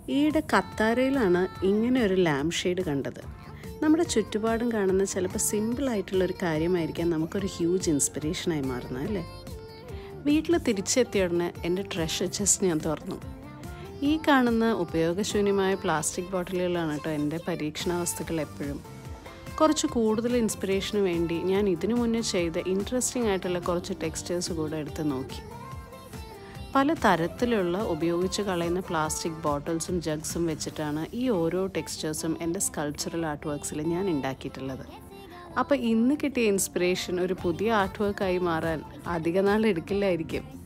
ഈയിടെ കത്താരയിലാണ് ഇങ്ങനെ ഒരു ലാമ്പ് ഷെയ്ഡ് കണ്ടത് നമ്മുടെ ചുറ്റുപാടും കാണുന്ന ചിലപ്പോൾ സിമ്പിളായിട്ടുള്ള ഒരു കാര്യമായിരിക്കാം നമുക്കൊരു ഹ്യൂജ് ഇൻസ്പിറേഷനായി മാറുന്നത് അല്ലേ വീട്ടിൽ തിരിച്ചെത്തിയ ഉടനെ എൻ്റെ ട്രഷർ ചെസ്റ്റ് ഞാൻ തുറന്നു ഈ കാണുന്ന ഉപയോഗശൂന്യമായ പ്ലാസ്റ്റിക് ബോട്ടിലുകളാണ് കേട്ടോ എൻ്റെ പരീക്ഷണ വസ്തുക്കൾ എപ്പോഴും കുറച്ച് കൂടുതൽ ഇൻസ്പിറേഷന് വേണ്ടി ഞാൻ ഇതിനു മുന്നേ ചെയ്ത ഇൻട്രസ്റ്റിംഗ് ആയിട്ടുള്ള കുറച്ച് ടെക്സ്റ്റേഴ്സ് കൂടെ എടുത്ത് നോക്കി പല തരത്തിലുള്ള ഉപയോഗിച്ച് കളയുന്ന പ്ലാസ്റ്റിക് ബോട്ടിൽസും ജഗ്സും വെച്ചിട്ടാണ് ഈ ഓരോ ടെക്സ്റ്റേഴ്സും എൻ്റെ സ്കൾപ്ചറൽ ആർട്ട് വർക്ക്സിൽ ഞാൻ ഉണ്ടാക്കിയിട്ടുള്ളത് അപ്പോൾ ഇന്ന് കിട്ടിയ ഇൻസ്പിറേഷൻ ഒരു പുതിയ ആർട്ട് വർക്കായി മാറാൻ അധിക നാൾ എടുക്കില്ലായിരിക്കും